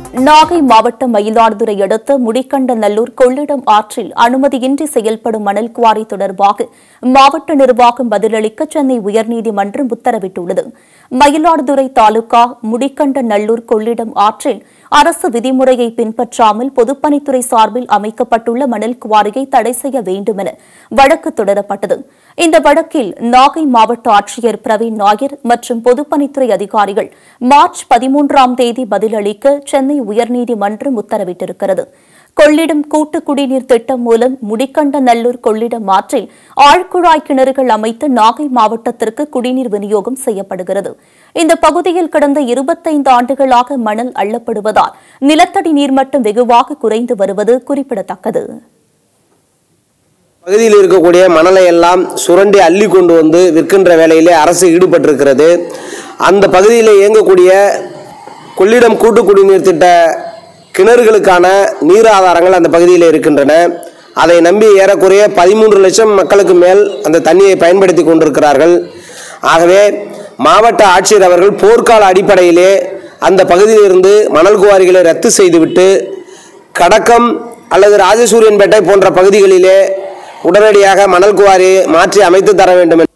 நாகை மாவட்டம் மயிலாடுதுறை அடுத்த முடிக்கண்டநல்லூர் கொள்ளிடம் ஆற்றில் அனுமதியின்றி செயல்படும் மணல் குவாரி தொடர்பாக மாவட்ட நிர்வாகம் பதிலளிக்க சென்னை உயர்நீதிமன்றம் உத்தரவிட்டுள்ளது மயிலாடுதுறை தாலுகா முடிக்கண்டநல்லூர் கொள்ளிடம் ஆற்றில் அரசு விதிமுறையை பின்பற்றாமல் பொதுப்பணித்துறை சார்பில் அமைக்கப்பட்டுள்ள மணல் குவாரியை தடை செய்ய வேண்டும் என வழக்கு தொடரப்பட்டது இந்த வழக்கில் நாகை மாவட்ட ஆட்சியர் பிரவீன் நாயர் மற்றும் பொதுப்பணித்துறை அதிகாரிகள் மார்ச் பதிமூன்றாம் தேதி பதிலளிக்க சென்னை உயர்நீதிமன்றம் உத்தரவிட்டிருக்கிறது கொள்ளிடம் கூட்டு குடிநீர் திட்டம் மூலம் முடிக்கண்டநல்லூர் கொள்ளிடம் ஆற்றில் ஆழ்குழாய் கிணறுகள் அமைத்து நாகை மாவட்டத்திற்கு குடிநீர் விநியோகம் செய்யப்படுகிறது இந்த பகுதியில் கடந்த இருபத்தைந்து ஆண்டுகளாக மணல் அள்ளப்படுவதால் நிலத்தடி நீர்மட்டம் வெகுவாக குறைந்து வருவது குறிப்பிடத்தக்கது பகுதியில் இருக்கக்கூடிய மணலை எல்லாம் சுரண்டி அள்ளி கொண்டு வந்து விற்கின்ற வேலையிலே அரசு ஈடுபட்டிருக்கிறது அந்த பகுதியில் இயங்கக்கூடிய கொள்ளிடம் கூட்டு குடிநீர் திட்ட கிணறுகளுக்கான நீர் ஆதாரங்கள் அந்த பகுதியில் இருக்கின்றன அதை நம்பி ஏறக்குறைய பதிமூன்று லட்சம் மக்களுக்கு மேல் அந்த தண்ணியை பயன்படுத்தி கொண்டிருக்கிறார்கள் ஆகவே மாவட்ட ஆட்சியர் அவர்கள் போர்க்கால அடிப்படையிலே அந்த பகுதியிலிருந்து மணல் குவாரிகளை ரத்து செய்துவிட்டு கடக்கம் அல்லது ராஜசூரியன்பேட்டை போன்ற பகுதிகளிலே உடனடியாக மணல் குவாரி மாற்றி அமைத்து தர வேண்டும்